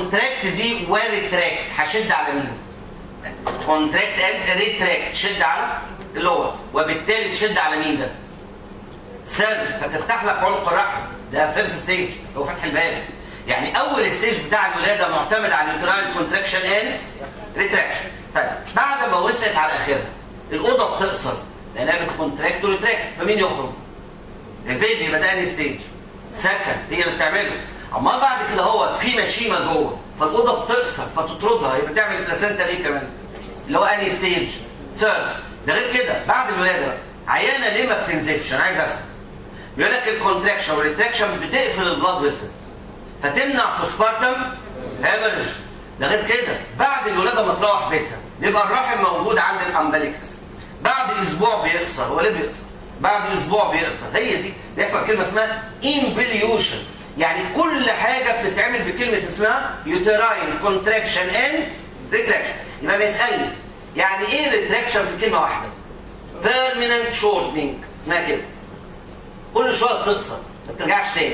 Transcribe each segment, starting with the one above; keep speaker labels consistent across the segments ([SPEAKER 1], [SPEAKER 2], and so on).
[SPEAKER 1] كونتراكت دي وريتراكت هشد على مين؟ كونتراكت اند ريتراكت تشد على اللور وبالتالي تشد على مين ده؟ سيرف فتفتح لك عنق الرحم ده فيرست ستيج هو فتح الباب يعني اول ستيج بتاع الولاده معتمد على اليوتراين كونتراكشن اند ريتراكشن طيب بعد ما وسعت على اخرها الاوضه بتقصر لانها بتكونتراكت وريتراكت فمين يخرج؟ البيبي يبقى ده انهي ستيج؟ سكن هي اللي بتعمله اما بعد كده هو في مشيمه جوه فالاوضه بتقصر فتطردها يبقى تعمل بلاسنتا ليه كمان؟ اللي هو انهي ستيج؟ ثيرد ده غير كده بعد الولاده بقى، عيانه ليه ما بتنزفش؟ انا عايز افهم بيقول لك الكونتراكشن والريتراكشن بتقفل البلاد فيسلز فتمنع بوسبارتم هامرج ده غير كده بعد الولاده ما تروح بيتها بيبقى الرحم موجود عند الامبليكس بعد اسبوع بيقصر هو ليه بيقصر؟ بعد اسبوع بيقصر هي دي بيحصل كلمه اسمها انفليوشن يعني كل حاجه بتتعمل بكلمه اسمها يوتراين كونتراكشن اند ريتراكشن يبقى بيسالني يعني ايه ريتراكشن في كلمه واحده؟ بيرمننت شورتنج اسمها كده كل شويه بتقصر ما بترجعش تاني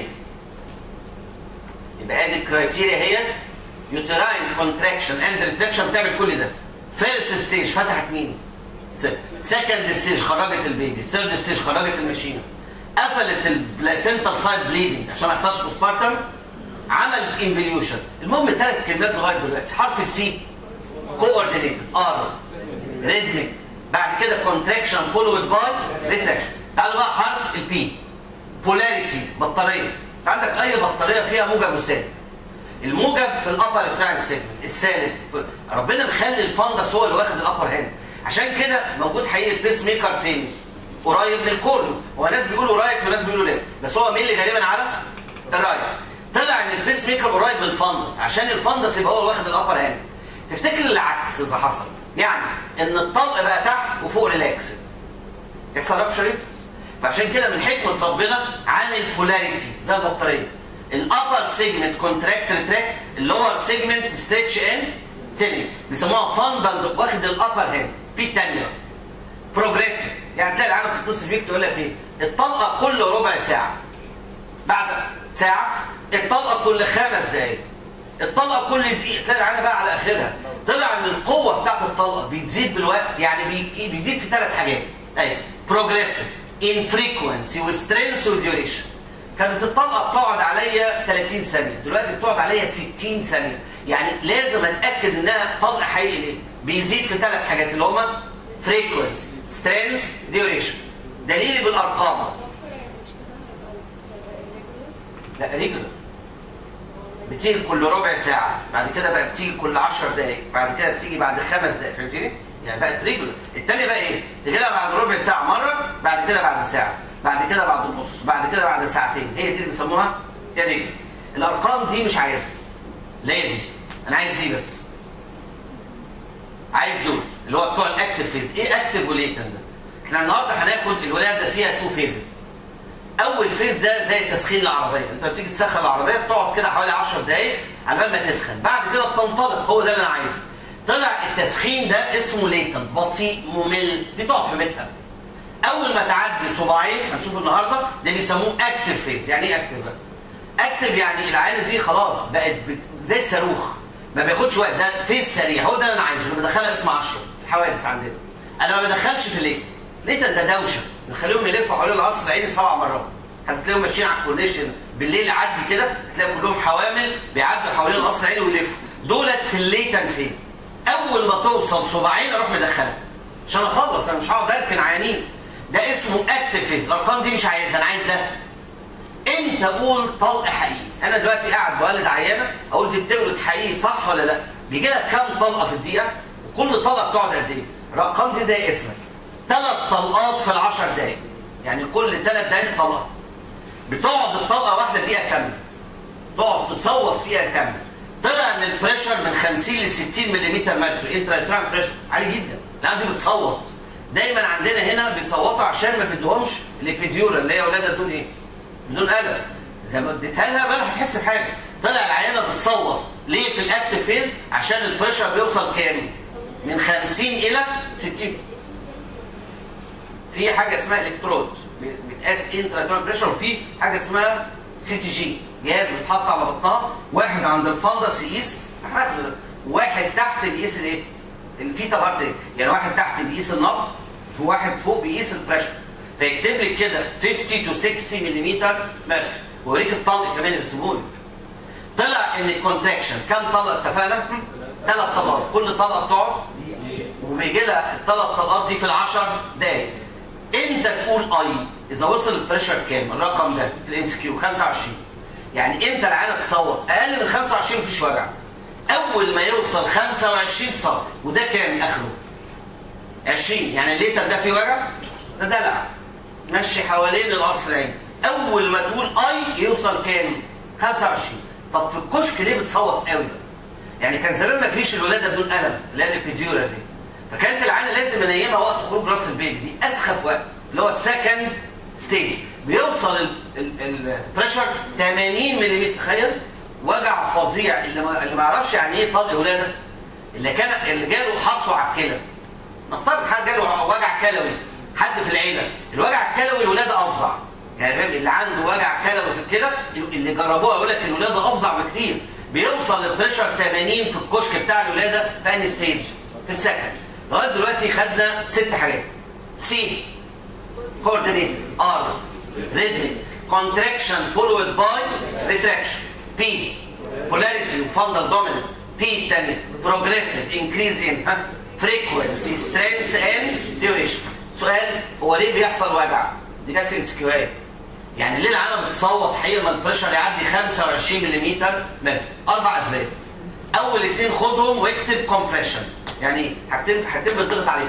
[SPEAKER 1] يبقى ادي الكرايتيريا هي يوتراين كونتراكشن اند ريتراكشن بتعمل كل ده فيرست ستيج فتحت مين؟ سكند ستيج خرجت البيبي ثيرد ستيج خرجت الماشينه قفلت البلاسنتال سايد بليدنج عشان ما يحصلش بوسبارتم عملت انفليوشن المهم ثلاث كلمات لغايه دلوقتي حرف السي كوردينيتد ار ريدميك بعد كده كونتراكشن فولود باي ريتراكشن تعالوا بقى حرف البي بولاريتي بطاريه عندك اي بطاريه فيها موجب وسالب الموجب في الابر ترانس سيجمنت السالب في- ربنا مخلي الفندس هو اللي واخد الابر هنا عشان كده موجود حقيقه بيس ميكر فين قريب من الكورنو هو ناس بيقولوا رايت وناس بيقولوا ليفت بس هو مين اللي غالبا على الرايت طلع ان البيس ميكر قريب من الفندس عشان الفندس يبقى هو واخد الابر هنا تفتكر العكس اذا حصل يعني ان الطلق بقى تحت وفوق ريلاكس يحصل رابشر فعشان كده من حكمه ربنا عن البولاريتي زي البطاريه الابر سيجمنت كونتراكت ريتراكت اللور سيجمنت ستريتش ان تاني بيسموها فاندل واخد الابر هنا بي الثانيه بروجريسيف يعني تلاقي العالم بتتصل بيك تقول لك ايه الطلقه كل ربع ساعه بعد ساعه الطلقه كل خمس دقائق الطلقه كل دقيقه تلاقي العالم بقى على اخرها طلع ان القوه بتاعت الطلقه بتزيد بالوقت يعني بي- بيزيد في ثلاث حاجات ايوه بروجريسيف ان فريكونسي وسترينث وديوريشن كانت الطلقه بتقعد عليا 30 ثانيه دلوقتي بتقعد عليا 60 ثانيه يعني لازم اتاكد انها طلق حقيقي ليه بيزيد في ثلاث حاجات اللي هما فريكونسي سترينث ديوريشن دليلي بالارقام لا ريجولر بتيجي كل ربع ساعة بعد كده بقى بتيجي كل 10 دقايق بعد كده بتيجي بعد خمس دقايق فهمتني؟ يعني بقت ريجولر التانية بقى ايه؟ تجي لها بعد ربع ساعة مرة بعد كده بعد ساعة بعد كده بعد النص بعد كده بعد ساعتين هي دي اللي بيسموها ريجولر الأرقام دي مش عايزها لا هي دي أنا عايز دي بس عايز دول اللي هو بتوع الاكتف فيز ايه اكتف وليتن ده؟ احنا النهارده هناخد الولاده فيها تو فيزز اول فيز ده زي تسخين العربيه انت بتيجي تسخن العربيه بتقعد كده حوالي 10 دقائق على بال ما تسخن بعد كده بتنطلق هو ده اللي انا عايزه طلع التسخين ده اسمه ليتن بطيء ممل دي تقعد في بيتها اول ما تعدي صباعين هنشوف النهارده ده بيسموه اكتف فيز يعني ايه اكتف بقى اكتف يعني العين دي خلاص بقت بت... زي الصاروخ ما بياخدش وقت ده فيز سريع هو ده اللي انا عايزه اللي بدخلها اسمه 10 في الحوادث عندنا انا ما بدخلش في ليتن ليتن ده دوشه بنخليهم يلفوا حوالين القصر العيني سبع مرات هتلاقيهم ماشيين على الكورنيش بالليل عدي كده تلاقي كلهم حوامل بيعدوا حوالين القصر العيني ويلفوا دولت في الليتن فيز اول ما توصل صباعين اروح مدخلها عشان اخلص انا مش هقعد اركن عيانين ده اسمه اكتف فيز الارقام دي مش عايزها انا عايز ده انت قول طلق حقيقي انا دلوقتي قاعد بولد عيانه اقول دي بتولد حقيقي صح ولا لا بيجي لك كام طلقه في الدقيقه وكل طلقه بتقعد قد ايه الارقام دي زي اسمك ثلاث طلقات في العشر دقايق يعني كل ثلاث دقايق طلقه بتقعد الطلقه واحده دقيقه كامله تقعد تصوت دقيقه كامله طلع ان البريشر من 50 ل 60 ملم ميركوري انترا بريشر عالي جدا لان دي بتصوت دايما عندنا هنا بيصوتوا عشان ما بيدوهمش الابيديورا اللي هي ولاده بدون ايه؟ بدون قلم زي ما اديتها لها بقى هتحس بحاجه طلع العيانه بتصوت ليه في الاكتف فيز عشان البريشر بيوصل كام؟ من 50 الى 60 في حاجه اسمها الكترود بيتقاس انترا بريشر وفي حاجه اسمها سي تي جي جهاز بيتحط على بطنها واحد عند الفندس يقيس واحد تحت بيقيس الايه؟ الفيتا هارت ريت يعني واحد تحت بيقيس النبض وواحد فوق بيقيس البريشر فيكتب لك كده 50 تو 60 ملم ميركوري ويوريك الطلق كمان يرسمه لك طلع ان الكونتراكشن كام طلقه اتفقنا؟ ثلاث طلقات كل طلقه بتقعد وبيجي لها الثلاث طلقات دي في العشر دقايق امتى تقول اي اذا وصل البريشر كام الرقم ده في الام سي كيو 25 يعني امتى العينه تصوت اقل من 25 مفيش وجع اول ما يوصل 25 صوت وده كام اخره 20 يعني الليتر ده فيه وجع ده دلع مشي حوالين القصر عين اول ما تقول اي يوصل كام 25 طب في الكشك ليه بتصوت قوي يعني كان زمان ما فيش الولاده بدون الم اللي هي الابيديورا دي فكانت العينه لازم انيمها وقت خروج راس البيبي دي اسخف وقت اللي هو السكند ستيج بيوصل البريشر 80 ملم تخيل وجع فظيع اللي ما اللي ما يعرفش يعني ايه طلق ولاده اللي كان اللي جاله حصوه على الكلى نفترض حد جاله وجع كلوي حد في العيله الوجع الكلوي الولاده افظع يعني فاهم اللي عنده وجع كلوي في الكلى اللي جربوها يقول لك الولاده افظع بكتير بيوصل البريشر 80 في الكشك بتاع الولاده في انهي ستيج في السكند لغايه دلوقتي خدنا ست حاجات سي coordinated R rhythmic contraction followed by retraction P polarity fundal dominance P الثانية progressive increase in ها frequency strength and duration سؤال هو ليه بيحصل وجع؟ دي جت في السكيوهات يعني ليه العالم بتصوت حين ما البريشر يعدي 25 ملم من اربع اسباب اول اثنين خدهم واكتب كومبريشن يعني حاجتين حاجتين بتضغط عليهم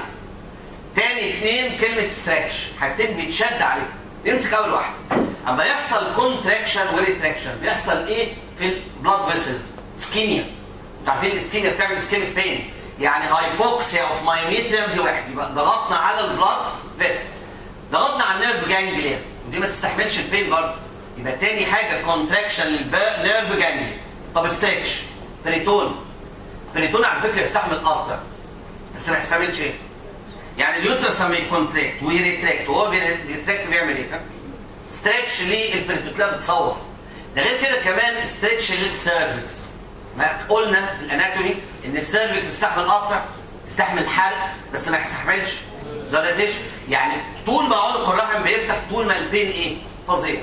[SPEAKER 1] تاني اثنين كلمه ستريتش حاجتين بيتشد عليهم نمسك اول واحد اما يحصل كونتراكشن وريتراكشن بيحصل ايه في البلاد فيسلز سكيميا انتوا عارفين الاسكيميا بتعمل اسكيميك بين يعني هايبوكسيا اوف مايوميتريم دي واحد يبقى ضغطنا على البلاد فيسل ضغطنا على النيرف جانجليا ودي ما تستحملش البين برضه يبقى تاني حاجه كونتراكشن للنيرف جانجليا طب ستريتش بريتون بريتون على فكره يستحمل اكتر بس ما يستحملش ايه يعني اليوترس لما يكونتراكت ويريتراكت وهو بيريتراكت بيعمل ايه ستريتش للبريتون تلاقيها بتصور ده غير كده كمان ستريتش للسيرفكس ما قلنا في الاناتومي ان السيرفكس يستحمل قطع يستحمل حرق بس ما يستحملش دايلاتيشن يعني طول ما عنق الرحم بيفتح طول ما البين ايه فظيع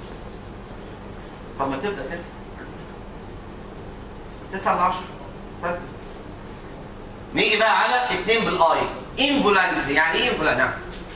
[SPEAKER 1] طب ما تبدا تسعه تسعه ل 10 نيجي بقى على اثنين بالاي انفولانتري يعني ايه انفولانتري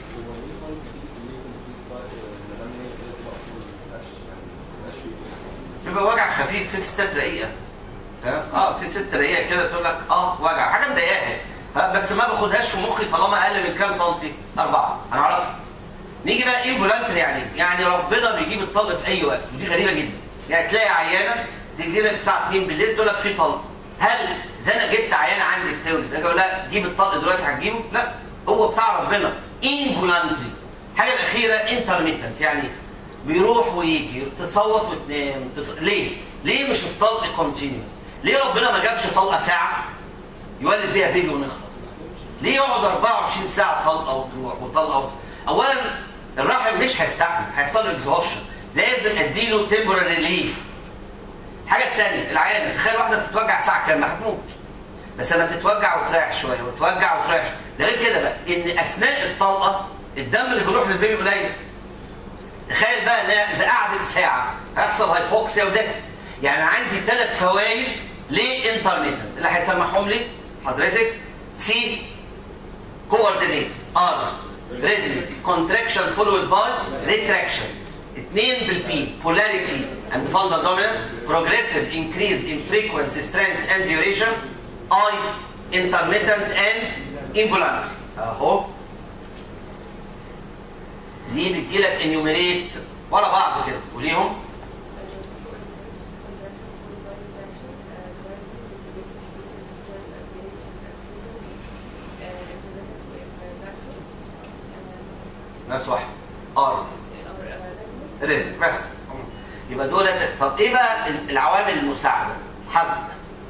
[SPEAKER 1] يبقى وجع خفيف في ستات رقيقه اه في ست رقيقه كده تقول لك اه وجع حاجه مضايقاها بس ما باخدهاش في مخي طالما اقل من كام سنتي؟ اربعه انا اعرفها نيجي بقى انفولانتري يعني يعني ربنا بيجيب الطلق في اي وقت ودي غريبه جدا يعني تلاقي عيانه تيجي لك الساعه 2 بالليل تقول لك في طلق هل اذا انا جبت عيانه عندي بتولد اجي اقول لا جيب الطلق دلوقتي هتجيبه؟ لا هو بتاع ربنا انفولانتري الحاجه الاخيره انترميتنت يعني بيروح ويجي تصوت وتنام تص... ليه؟ ليه مش الطلق كونتينيوس؟ ليه ربنا ما جابش طلقه ساعه يولد بيها بيبي ونخلص؟ ليه يقعد 24 ساعه طلقه وتروح وطلقه وتروح؟ اولا الرحم مش هيستحمل هيحصل له اكزهوشن لازم اديله تمبرري ريليف الحاجه الثانيه العيانه تخيل واحده بتتوجع ساعه كامله هتموت بس لما تتوجع وتريح شويه وتوجع وتريح ده غير كده بقى ان اثناء الطلقه الدم اللي بيروح للبيبي قليل تخيل بقى انها اذا قعدت ساعه هيحصل هايبوكسيا وديث يعني عندي ثلاث فوائد لانترميتنت اللي هيسمعهم لي حضرتك سي كوردينيت ار ريدميك كونتراكشن فولود باي ريتراكشن اثنين بالبي polarity and fundal dominance progressive increase in frequency strength and duration I intermittent and involuntary اهو دي بتجي لك انيوميريت ورا بعض كده قوليهم ناس واحد ار ريد بس يبقى دول طب ايه بقى العوامل المساعده حزق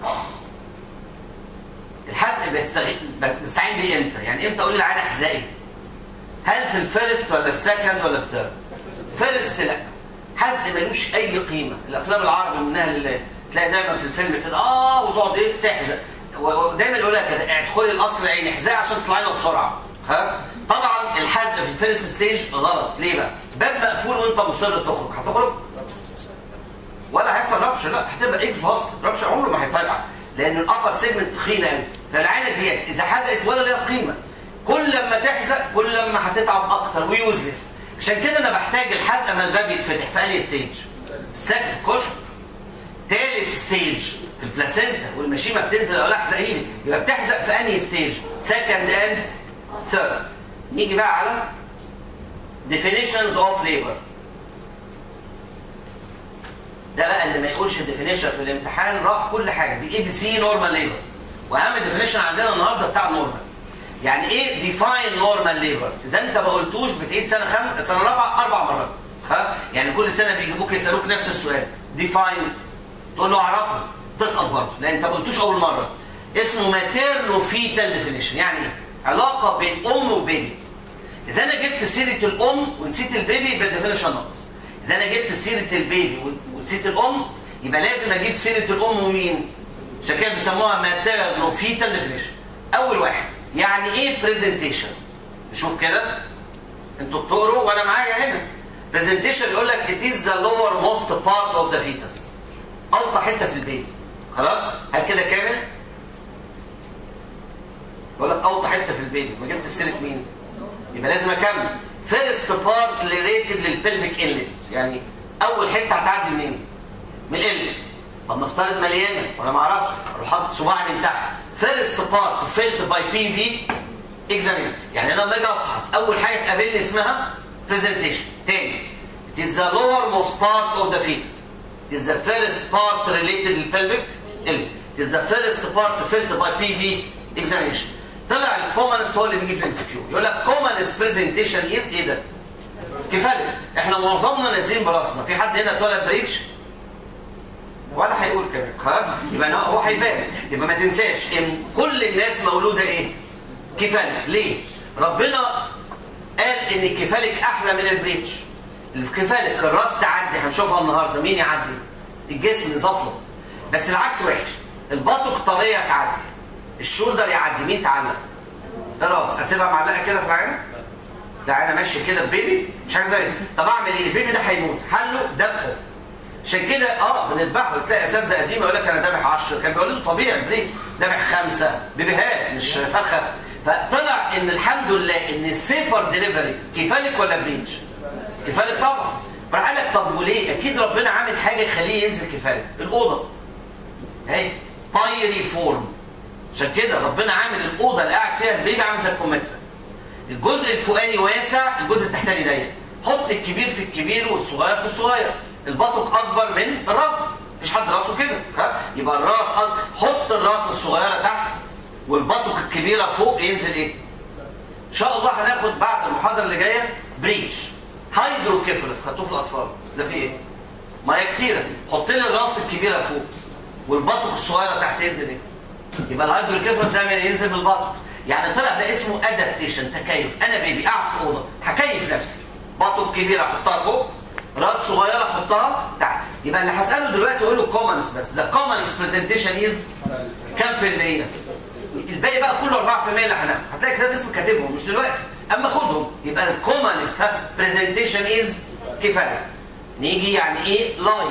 [SPEAKER 1] الحزق بيستغل بستعين بيه امتى يعني امتى اقول للعيان احزقي هل في الفيرست ولا السكند ولا الثيرد فيرست لا حزق ملوش اي قيمه الافلام العربي منها لله تلاقي دايما في الفيلم كده اه وتقعد ايه تحزق ودايما يقول لك كده ادخلي القصر العيني احزقي عشان تطلعي لنا بسرعه ها طبعا الحزق في الفيرست ستيج غلط ليه بقى باب مقفول وانت مصر تخرج هتخرج ولا هيحصل ربش لا هتبقى اكزهوست ربش عمره ما هيفرقع لان الابر سيجمنت تخينه قوي فالعينه ديت اذا حزقت ولا ليها قيمه كل لما تحزق كل لما هتتعب اكتر ويوزلس عشان كده انا بحتاج الحزق ما الباب يتفتح في انهي ستيج سكت كشف تالت ستيج في البلاسينتا والمشيمه بتنزل اقول لها احزقيني يبقى بتحزق في انهي ستيج سكند اند ثيرد نيجي بقى على definitions of labor ده بقى اللي ما يقولش الديفينيشن في الامتحان راح كل حاجه دي اي بي سي نورمال ليبر واهم ديفينيشن عندنا النهارده بتاع النورمال يعني ايه ديفاين نورمال ليبر اذا انت ما قلتوش بتعيد سنه خم... سنه رابعه اربع مرات ها يعني كل سنه بيجيبوك يسالوك نفس السؤال ديفاين تقول له اعرفه تسقط برضه لان انت ما قلتوش اول مره اسمه ماتيرنو فيتال ديفينيشن يعني ايه علاقه بين ام وبيبي اذا انا جبت سيره الام ونسيت البيبي يبقى ديفينيشن ناقص اذا انا جبت سيره البيبي ونسيت الام يبقى لازم اجيب سيره الام ومين عشان كده بيسموها ماتيرنو فيتال ديفينيشن اول واحد يعني ايه برزنتيشن نشوف كده انتوا بتقروا وانا معايا هنا برزنتيشن يقول لك it is the lower most part of the fetus اوطى حته في البيبي خلاص هل كده كامل يقول لك اوطى حته في البيبي ما جبت سيره مين يبقى لازم اكمل فيرست بارت ريليتد للبلفيك انلت يعني اول حته هتعدي منين من الانلت طب نفترض مليانه وانا ما اعرفش اروح حاطط صباعي من تحت فيرست بارت فيلت باي بي في اكزامين يعني انا لما اجي افحص اول حاجه تقابلني اسمها برزنتيشن تاني it is the lowermost part of the fetus it is the first part related للبلفيك انلت it is the first part filled by PV examination طلع الكومنست هو اللي بيجي في الام سي كيو يقول لك كومنست برزنتيشن از ايه ده؟ كفايه احنا معظمنا نازلين براسنا في حد هنا اتولد بريتش ولا هيقول كمان خلاص يبقى هو هيبان يبقى ما تنساش ان كل الناس مولوده ايه؟ كفايه ليه؟ ربنا قال ان الكفالك احلى من البريتش الكفالك الراس تعدي هنشوفها النهارده مين يعدي؟ الجسم يزفلط بس العكس وحش البطق طريه تعدي الشولدر يعدي مين تعلق؟ الراس اسيبها معلقه كده في العين؟ لا انا ماشي كده ببيبي مش عايز ايه طب اعمل ايه؟ البيبي ده هيموت حله ذبحه عشان كده اه بنذبحه تلاقي اساتذه قديمه يقول لك انا ذابح 10 كان بيقول له طبيعي بريك ذابح خمسه بيبيهات مش فرخه فطلع ان الحمد لله ان السيفر ديليفري كفالك ولا بريتش؟ كفالك طبعا فراح قال لك طب وليه؟ اكيد ربنا عامل حاجه يخليه ينزل كفالك الاوضه اهي بايري فورم عشان كده ربنا عامل الاوضه اللي قاعد فيها البيبي عامل زي الكمثرى الجزء الفوقاني واسع الجزء التحتاني ضيق حط الكبير في الكبير والصغير في الصغير البطق اكبر من الراس مفيش حد راسه كده ها يبقى الراس حط الراس الصغيره تحت والبطق الكبيره فوق ينزل ايه ان شاء الله هناخد بعد المحاضره اللي جايه بريتش هيدروكيفالس خدتوه في الاطفال ده فيه ايه ميه كتيره حط لي الراس الكبيره فوق والبطق الصغيره تحت ينزل ايه يبقى الهيدروكيفالس دايما ينزل بالبطق يعني طلع ده اسمه ادابتيشن تكيف انا بيبي قاعد في اوضه هكيف نفسي بطن كبيره احطها فوق راس صغيره احطها تحت يبقى اللي هساله دلوقتي اقول له كومنس بس ذا كومنس برزنتيشن از كام في المية؟ الباقي بقى كله 4% اللي هناخده هتلاقي كتاب اسمه كاتبهم مش دلوقتي اما خدهم يبقى الكومنس برزنتيشن از كفايه نيجي يعني ايه لاين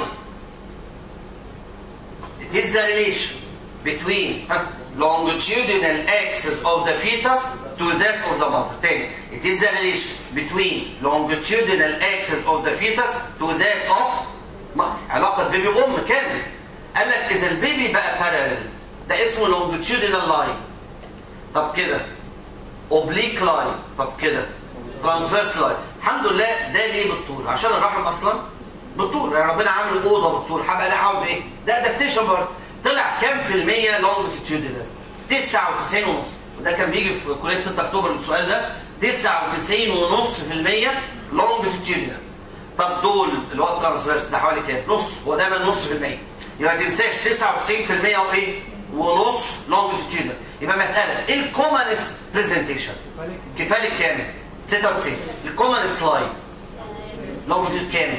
[SPEAKER 1] It is the relation between huh, longitudinal axis of the fetus to that of the mother. تاني it is the relation between longitudinal axis of the fetus to that of علاقة بيبي أم كامل. قال لك إذا البيبي بقى parallel ده اسمه longitudinal line. طب كده oblique line طب كده transverse line. الحمد لله ده ليه بالطول؟ عشان الرحم أصلا بالطول يعني ربنا عامل أوضة بالطول هبقى أنا عاوز إيه؟ ده ادابتيشن برضه. طلع كام في المية longitudinal 99 ونص وده كان بيجي في كلية 6 اكتوبر السؤال ده 99 ونص في المية longitudinal طب دول اللي هو الترانسفيرس ده حوالي كام؟ نص هو دايما نص في المية يبقى ما تنساش 99% وايه؟ ونص longitudinal يبقى مسألة ايه الكومنس برزنتيشن؟ كفالك كامل 96 الكومنس لاين longitude كامل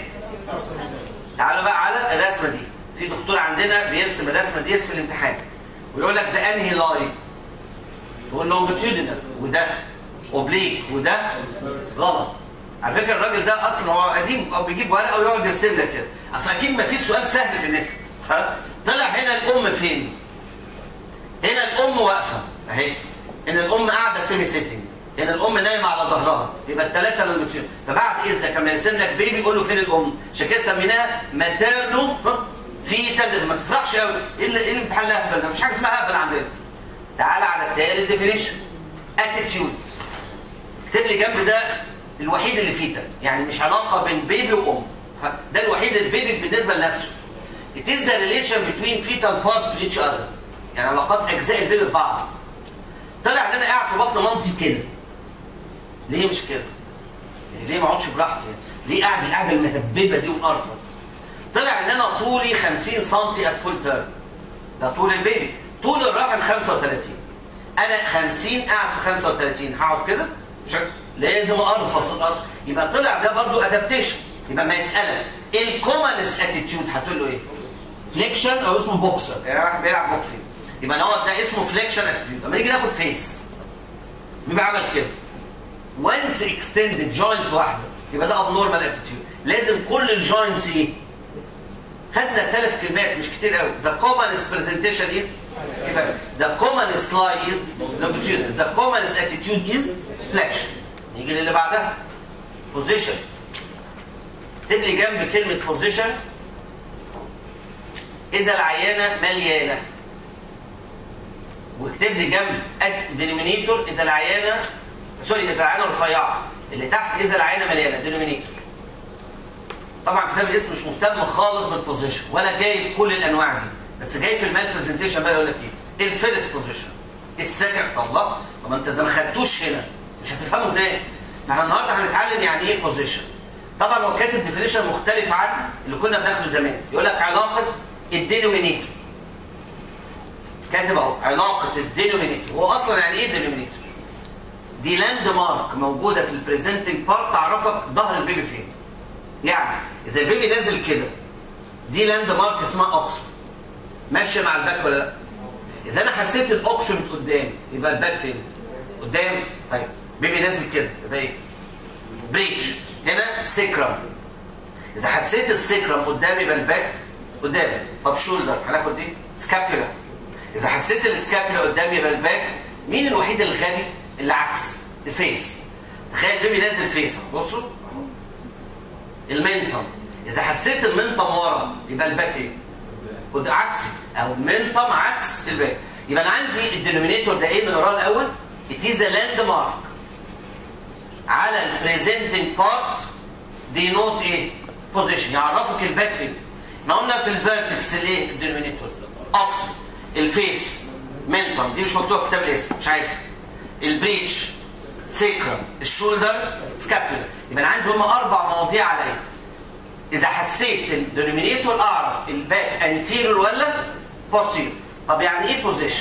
[SPEAKER 1] تعالوا بقى على الرسمه دي في دكتور عندنا بيرسم الرسمه ديت في الامتحان ويقول لك ده انهي لاين تقول لونجيتيودينال وده اوبليك وده غلط على فكره الراجل ده اصلا هو قديم او بيجيب ورقه ويقعد يرسم لك كده اصل اكيد ما فيش سؤال سهل في الناس طلع هنا الام فين هنا الام واقفه اهي ان الام قاعده سيمي سيتنج ان الام نايمه على ظهرها يبقى الثلاثه لونجيتيود فبعد اذنك لما يرسم لك بيبي قول له فين الام عشان كده سميناها ماتيرنو فيتال ما تفرحش قوي ايه اللي- ايه الامتحان الاهبل ده مفيش حاجه اسمها اهبل عندنا تعالى على التالت ديفينيشن اتيتيود اكتب لي جنب ده الوحيد اللي فيتال يعني مش علاقه بين بيبي وام ده الوحيد البيبي بالنسبه لنفسه It is the relation between fetal parts to each other يعني علاقات اجزاء البيبي ببعض طلع ان انا قاعد في بطن مامتي كده ليه مش كده؟ يعني ليه ما اقعدش براحتي؟ ليه قاعد القعده المهببه دي ومقرفص؟ طلع ان انا طولي 50 سم ات فول تيرم ده طول البيبي طول الرحم 35 انا 50 قاعد في 35 هقعد كده مش عارف. لازم ارفص الارض يبقى طلع ده برضو ادابتيشن يبقى ما يسالك ايه الكومنس اتيتيود هتقول له ايه؟ فليكشن او اسمه بوكسر يعني واحد بيلعب بوكسنج يبقى هو ده اسمه فليكشن اتيتيود لما نيجي ناخد فيس بيبقى عمل كده وانس اكستندد جوينت واحده يبقى ده ابنورمال اتيتيود لازم كل الجوينتس ايه؟ خدنا ثلاث كلمات مش كتير قوي the commonest presentation is the commonest lie is longitudinal the commonest attitude is flexion نيجي للي بعدها position اكتب لي جنب كلمة position إذا العيانة مليانة واكتب لي جنب denominator إذا العيانة سوري إذا العيانة رفيعة اللي تحت إذا العيانة مليانة denominator طبعا كتاب الاسم مش مهتم خالص بالبوزيشن ولا جايب كل الانواع دي بس جاي في المال برزنتيشن بقى يقول لك ايه الفيرست بوزيشن السكند الله طب انت اذا ما خدتوش هنا مش هتفهمه هناك فاحنا النهارده هنتعلم يعني ايه بوزيشن طبعا هو كاتب ديفينيشن مختلف عن اللي كنا بناخده زمان يقول لك علاقه الدينومينيتور كاتب اهو علاقه الدينومينيتور هو اصلا يعني ايه دينومينيتور دي لاند مارك موجوده في البريزنتنج بارت تعرفك ظهر البيبي فين يعني اذا البيبي نازل كده دي لاند مارك اسمها اوكسفورد ماشيه مع الباك ولا لا اذا انا حسيت الاوكسفورد قدام يبقى الباك فين قدام طيب بيبي نازل كده يبقى ايه بريتش هنا سيكرم اذا حسيت السيكرم قدام يبقى الباك قدام طب شولدر هناخد دي سكابيولا اذا حسيت السكابيولا قدام يبقى الباك مين الوحيد الغبي اللي عكس الفيس تخيل البيبي نازل فيس بصوا المنطم اذا حسيت المنطم ورا يبقى الباك ايه قد عكسي او منطم عكس الباك يبقى انا عندي الدينومينيتور ده ايه نقراه الاول it is a landmark على البريزنتنج بارت denote ايه بوزيشن يعرفك الباك فين احنا قلنا في الفيرتكس الايه الدينومينيتور اوكسيد الفيس منطم دي مش مكتوبه في كتاب الاسم مش عايزها البريتش سيكرم الشولدر سكابيولا يبقى انا عندي هم اربع مواضيع عليا اذا حسيت الدينومينيتور اعرف الباك انتيريور ولا بوستيريور طب يعني ايه بوزيشن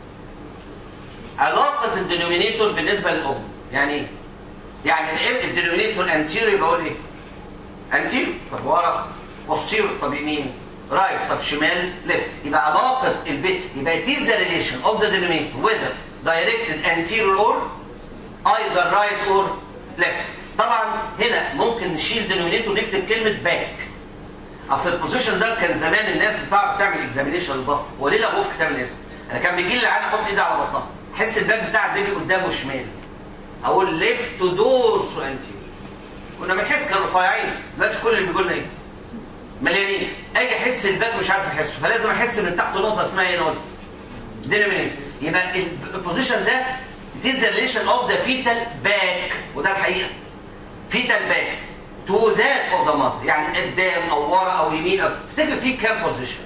[SPEAKER 1] علاقه الدينومينيتور بالنسبه للام يعني ايه يعني الدينومينيتور انتيريور يبقى اقول ايه انتيريور طب ورا بوستيريور طب يمين رايت طب شمال ليفت يبقى علاقه البي يبقى it is the relation of the denominator whether directed anterior or either right or left طبعا هنا ممكن نشيل denominator ونكتب كلمه باك اصل البوزيشن ده كان زمان الناس بتعرف تعمل اكزامينيشن للبطن وليه لابوه في كتاب الاسم انا كان بيجي لي العيان احط ايدي على بطنها احس الباك بتاع البيبي قدامه شمال اقول ليفت دورس انتيريور كنا بنحس كانوا رفيعين دلوقتي كل اللي بيقول لنا ايه مليانين اجي احس الباك مش عارف احسه فلازم احس من تحت نقطه اسمها ايه نقطه دينامينيت يبقى البوزيشن ده it is the relation of the fetal back وده الحقيقه fetal back to that of the mother يعني قدام او ورا او يمين او تفتكر فيه كام بوزيشن؟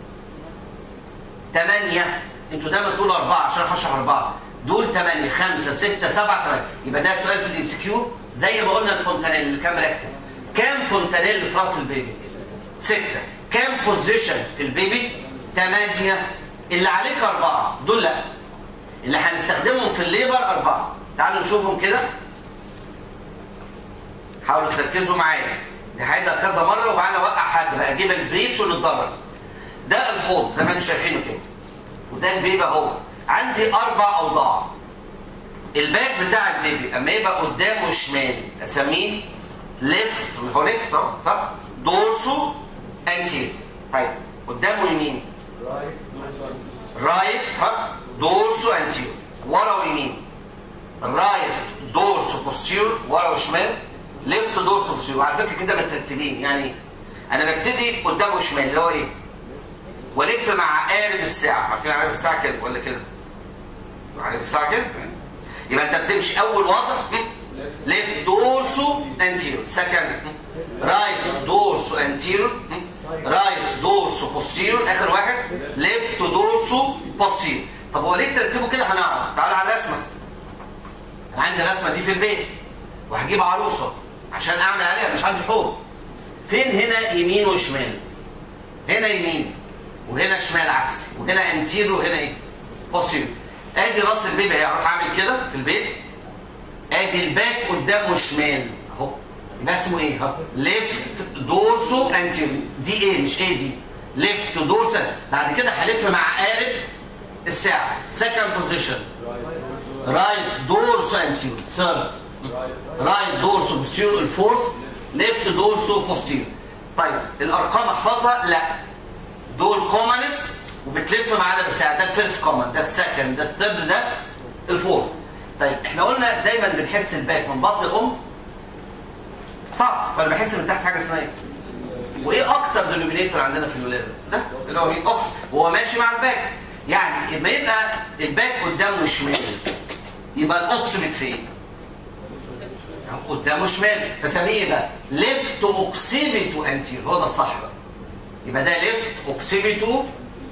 [SPEAKER 1] ثمانية انتوا دايما تقولوا أربعة عشان هشرح أربعة دول ثمانية خمسة ستة سبعة ثمانية يبقى ده سؤال في الام سي كيو زي ما قلنا الفونتانيل اللي كان مركز كام فونتانيل في راس البيبي؟ ستة كام بوزيشن في البيبي؟ ثمانية اللي عليك أربعة دول لا اللي هنستخدمهم في الليبر أربعة تعالوا نشوفهم كده حاولوا تركزوا معايا هعيدها كذا مره وبعدين اوقع حد بقى اجيب البريتش ونتدرج ده الحوض زي ما انتم شايفينه كده وده البيبي اهو عندي اربع اوضاع الباك بتاع البيبي اما يبقى قدامه شمال اسميه ليفت هو ليفت اهو صح دورسو انتير طيب قدامه يمين رايت ها دورسو انتير ورا ويمين رايت دورسو بوستير ورا وشمال ليفت دورسو بوستير وعلى فكره كده مترتبين يعني انا ببتدي قدامه شمال اللي هو ايه والف مع قارب الساعه عارفين عقارب الساعه كده ولا كده عقارب الساعه كده يبقى انت بتمشي اول وضع ليفت دورسو انتيرو سكند رايت دورسو انتيرو رايت دورسو بوستيرو اخر واحد ليفت دورسو بوستيرو طب هو ليه ترتبه كده هنعرف تعال على الرسمه انا عندي الرسمه دي في البيت وهجيب عروسه عشان اعمل عليها مش عندي حوض فين هنا يمين وشمال هنا يمين وهنا شمال عكسي وهنا انتيرو وهنا ايه بوستيرو ادي راس البيبي اهي اروح اعمل كده في البيت ادي الباك قدامه شمال اهو يبقى اسمه ايه اهو ليفت دورسو انتيرو دي ايه مش ايه دي ليفت دورسو بعد كده هلف مع قارب الساعه سكند بوزيشن رايت دورسو انتيرو ثيرد رايت دورسو بوستيرو الفورث ليفت دورسو بوستيرو طيب الارقام احفظها لا دول كومنست وبتلف معانا بالساعه ده الفيرست كومن ده السكند ده الثيرد ده الفورث طيب احنا قلنا دايما بنحس الباك من بطن الام صعب فانا بحس من تحت حاجه اسمها ايه وايه اكتر دينومينيتور عندنا في الولاده ده اللي هو مين اوكس وهو ماشي مع الباك يعني لما يبقى الباك قدامه شمال يبقى الاوكسيمت فين قدامه شمال فسميه ايه بقى ليفت اوكسيميتو انتير هو ده الصح بقى يبقى ده ليفت اوكسيميتو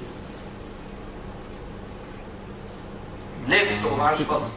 [SPEAKER 1] ليفت معرفش فاصل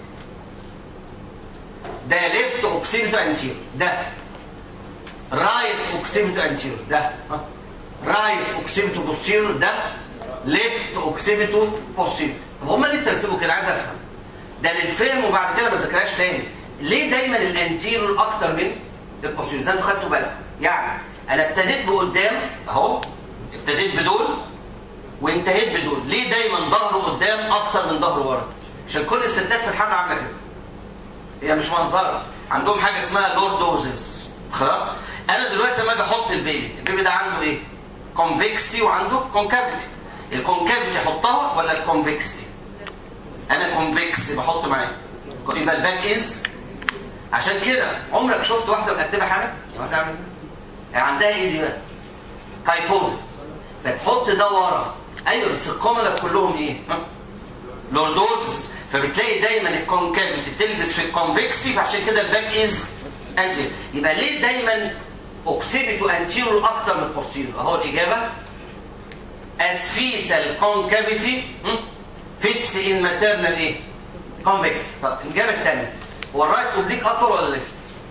[SPEAKER 1] ده ليفت اوكسيميتو انتير ده رايت اوكسيميتو انتير ده رايت اوكسيميتو بوستير ده ليفت اوكسيميتو بوستير طب هما ليه ترتبوا كده عايز افهم ده للفهم وبعد كده ما ذاكرهاش تاني ليه دايما الانتيرور اكتر من البوستير زي انتوا خدتوا بالكم يعني انا ابتديت بقدام اهو ابتديت بدول وانتهيت بدول ليه دايما ظهره قدام اكتر من ظهره ورا عشان كل الستات في الحمل عامله كده هي مش منظره عندهم حاجه اسمها لوردوزز خلاص انا دلوقتي لما اجي احط البيبي البيبي ده عنده ايه كونفكسي وعنده كونكافيتي الكونكافيتي احطها ولا الكونفكسي انا كونفكسي بحط معاه يبقى الباك از عشان كده عمرك شفت واحده مرتبه حامل هتعمل يعني عندها ايه دي بقى كايفوزس فتحط ده ورا ايوه بس الكومنر كلهم ايه ها؟ لوردوزس فبتلاقي دايما الكونكافيتي تلبس في الكونفكسي فعشان كده الباك از انتير يبقى ليه دايما اوكسيبيتو انتيرو اكتر من بوستيرو اهو الاجابه as fetal concavity fits in maternal ايه convex طب الاجابه الثانيه هو الرايت اوبليك اطول ولا ليفت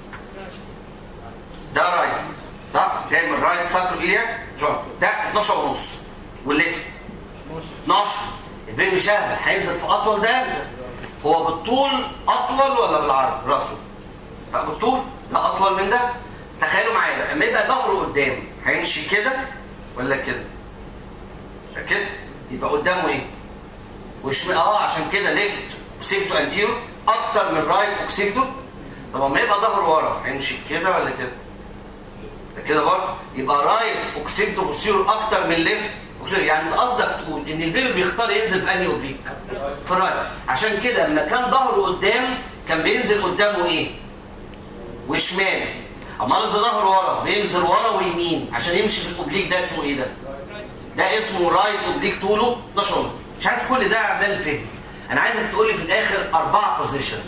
[SPEAKER 1] ده رايت صح جاي من الرايت ساكرو ايليا جوين ده 12 ونص والليفت 12 البيبي شهبه هينزل في اطول ده هو بالطول اطول ولا بالعرض راسه لا بالطول لا اطول من ده تخيلوا معايا بقى لما يبقى ظهره قدام هيمشي كده ولا كده كده يبقى قدامه ايه وشمال اه عشان كده ليفت اوكسيبتو انتيرو اكتر من رايت اوكسيبتو طب اما يبقى ظهره ورا هيمشي كده ولا كده كده برضه يبقى رايت اوكسيبتو بوستيرو اكتر من ليفت يعني انت قصدك تقول ان البيبي بيختار ينزل في انهي اوبليك في الرايت عشان كده لما كان ظهره قدام كان بينزل قدامه ايه وشمال امال اذا ظهره ورا بينزل ورا ويمين عشان يمشي في الاوبليك ده اسمه ايه ده ده اسمه رايت اوبليك طوله 12 مش عايز كل ده ده الفهم انا عايزك تقول لي في الاخر اربعه بوزيشنز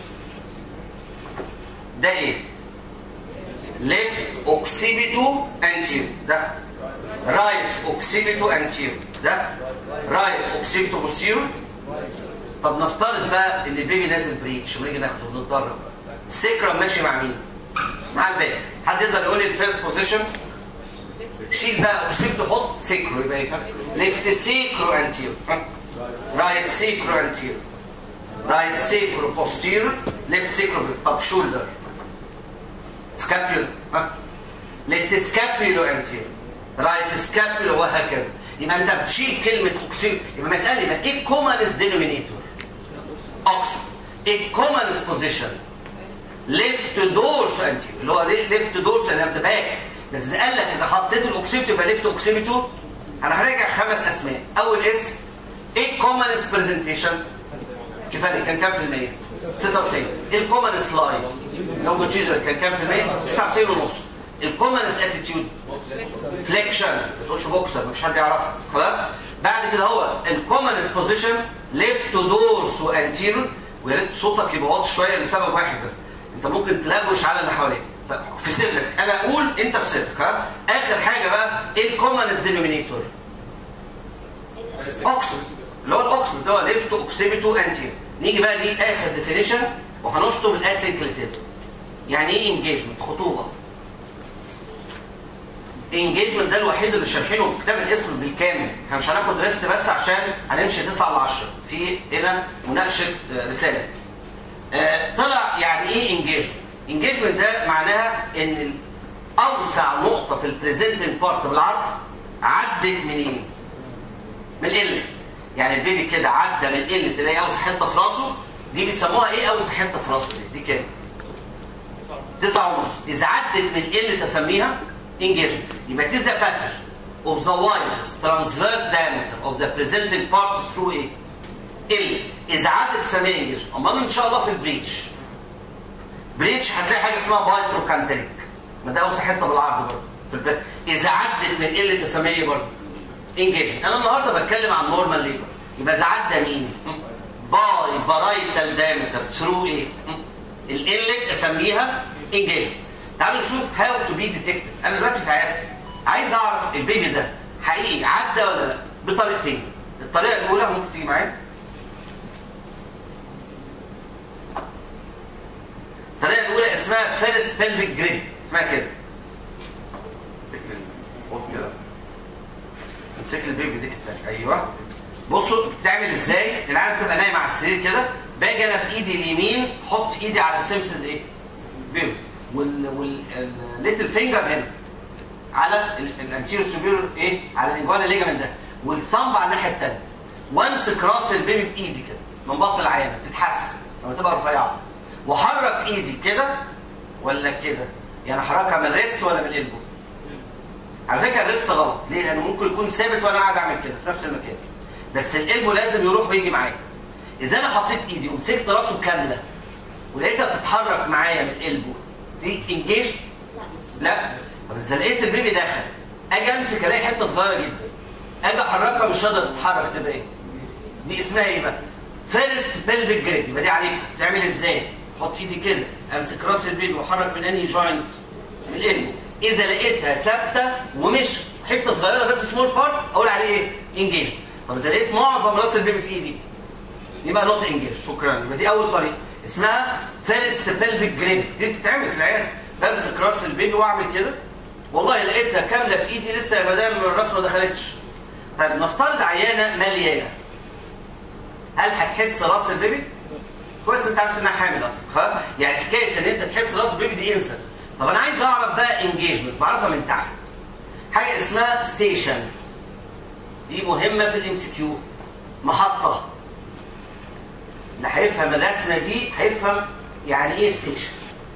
[SPEAKER 1] ده ايه ليفت اوكسيبيتو انتير ده رايت اوكسيبيتو انتير ده رايت اوكسيبيتو بوستيرو طب نفترض بقى ان البيبي نازل بريتش ونيجي ناخده ونتدرب سيكرم ماشي مع مين مع الباقي حد يقدر يقول لي الفيرست بوزيشن شيل بقى اوكسيبيتو حط سيكرو يبقى ايه ليفت سيكرو انتير رايت سيكرو انتير رايت سيكرو بوستير ليفت سيكرو طب شولدر سكابيول ها ليفت سكابيولو انتيريور رايت سكابيولو وهكذا يبقى انت بتشيل كلمه اوكسيل يبقى المساله يبقى ايه الكومنس دينومينيتور اوكسيل ايه الكومنس بوزيشن ليفت دورس انتيريور اللي هو ليفت دورس اللي ذا باك بس قال لك اذا حطيت الاوكسيبتو يبقى ليفت اوكسيبتو انا هراجع خمس اسماء اول اسم ايه الكومنس برزنتيشن كفايه كان كام في المية 96 ايه الكومنس لاين لونجيتيودنال كان كام في المية 99 ونص الكومنس اتيتيود فليكشن ما تقولش بوكسر مفيش حد يعرفها خلاص بعد كده هو الكومنس بوزيشن ليفت دورس وانتيريور ويا ريت صوتك يبقى واطي شويه لسبب واحد بس انت ممكن تلغوش على اللي حواليك في سرك انا اقول انت في سرك خلاص اخر حاجه بقى ايه الكومنس دينومينيتور اوكسيد اللي هو الاوكسيد اللي هو ليفت اوكسيبيتو انتيريور نيجي بقى دي اخر ديفينيشن وهنشطب الاسينكليتيزم يعني ايه انجيجمنت خطوبه انجيجمنت ده الوحيد اللي شارحينه في كتاب الاسم بالكامل احنا مش هناخد ريست بس عشان هنمشي 9 ل 10 في هنا مناقشه رساله آه طلع يعني ايه انجيجمنت انجيجمنت ده معناها ان اوسع نقطه في البريزنتنج بارت بالعرض عدت منين من القله يعني البيبي كده عدى من القله تلاقي اوسع حته في راسه دي بيسموها ايه اوسع حته في راسه دي دي كام تسعة ونص إذا عدت من قلة تسميها engagement يبقى it is the passage of the widest transverse diameter of the presenting part through ايه؟ قلة إذا عدت تسميها engagement أمال إن شاء الله في البريتش بريتش هتلاقي حاجة اسمها بايتروكانتريك ما ده أوسع حتة بالعرض برضه في الب... إذا عدت من قلة تسميها ايه برضه؟ engagement أنا النهاردة بتكلم عن normal labor يبقى إذا عدى مين؟ باي بارايتال diameter through ايه؟ القلة أسميها engagement تعالوا نشوف هاو تو بي ديتكتد انا دلوقتي في عيادتي عايز اعرف البيبي ده حقيقي عدى ولا لا بطريقتين الطريقه الاولى ممكن تيجي معايا الطريقه الاولى اسمها فيرس بيلفيك جريب اسمها كده امسك خد كده امسك البيبي ديك التاني ايوه بصوا بتعمل ازاي العيال بتبقى نايمه على السرير كده باجي انا بايدي اليمين احط ايدي على السيمسز ايه بيبي وال والليتل فينجر هنا على الانتيريور سوبيريور ايه على الانجوانا ليجامنت ده والثامب على الناحيه الثانيه وانس كراس البيبي بايدي كده من بطن العيانه بتتحسن لما تبقى رفيعه وحرك ايدي كده ولا كده يعني احركها من الريست ولا من القلبه على فكره الريست غلط ليه لانه ممكن يكون ثابت وانا قاعد اعمل كده في نفس المكان بس القلبه لازم يروح ويجي معايا اذا انا حطيت ايدي ومسكت راسه كامله ولقيتها بتتحرك معايا من قلبه دي انجيج لا طب اذا لقيت البيبي دخل اجي امسك الاقي حته صغيره جدا اجي احركها مش قادره تتحرك تبقى ايه دي اسمها ايه بقى فيرست بيلفيك جريد يبقى دي عليكم تعمل ازاي احط ايدي كده امسك راس البيبي واحرك من انهي جوينت من القلب اذا لقيتها ثابته ومش حته صغيره بس سمول بارت اقول عليه ايه انجيج طب اذا لقيت معظم راس البيبي في ايدي يبقى نوت انجيج شكرا يبقى دي اول طريقه اسمها فيرست بيلفيك جريب دي بتتعمل في العياده بمسك راس البيبي واعمل كده والله لقيتها كامله في ايدي لسه يا مدام الراس ما دخلتش طيب نفترض عيانه مليانه هل هتحس راس البيبي؟ كويس انت عارف انها حامل اصلا خلاص يعني حكايه ان انت تحس راس البيبي دي انسى طب انا عايز اعرف بقى انجيجمنت بعرفها من تحت حاجه اسمها ستيشن دي مهمه في الام سي كيو محطه اللي هيفهم الرسمه دي هيفهم يعني ايه ستيشن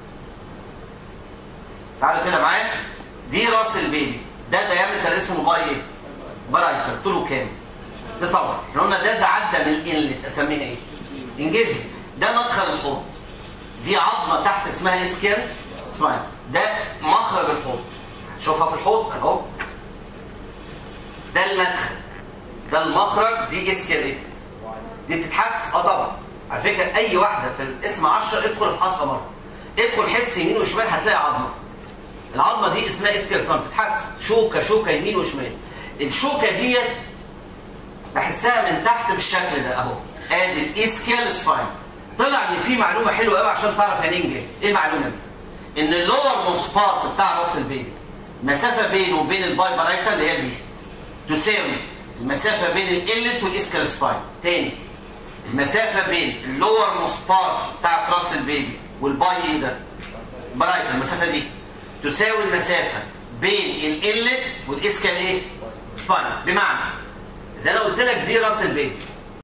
[SPEAKER 1] تعالوا كده معايا دي راس البيبي ده دايمتر اسمه باي ايه برايتر طوله كام تصور احنا قلنا ده عدى من الانلت اسميها ايه انجيجمنت ده مدخل الحوض دي عظمه تحت اسمها اسكير اسمها ده مخرج الحوض هتشوفها في الحوض اهو ده المدخل ده المخرج دي اسكير ايه دي بتتحس اه طبعا على فكره اي واحده في الاسم 10 ادخل افحصها مره ادخل حس يمين وشمال هتلاقي عظمه العظمه دي اسمها اسكير اسمها بتتحس شوكه شوكه يمين وشمال الشوكه ديت بحسها من تحت بالشكل ده اهو ادي الاسكيال سباين طلع ان في معلومه حلوه قوي عشان تعرف يعني ايه ايه المعلومه دي ان اللور موسبات بتاع راس البيبي المسافه بينه وبين الباي بارايتا اللي هي دي تساوي المسافه بين الالت والاسكيال سباين تاني المسافه بين اللور موسبات بتاعت راس البيبي والباي ايه ده بارايتا المسافه دي تساوي المسافه بين الانلت والاسكال ايه؟ سباين بمعنى اذا انا قلت لك دي راس البيبي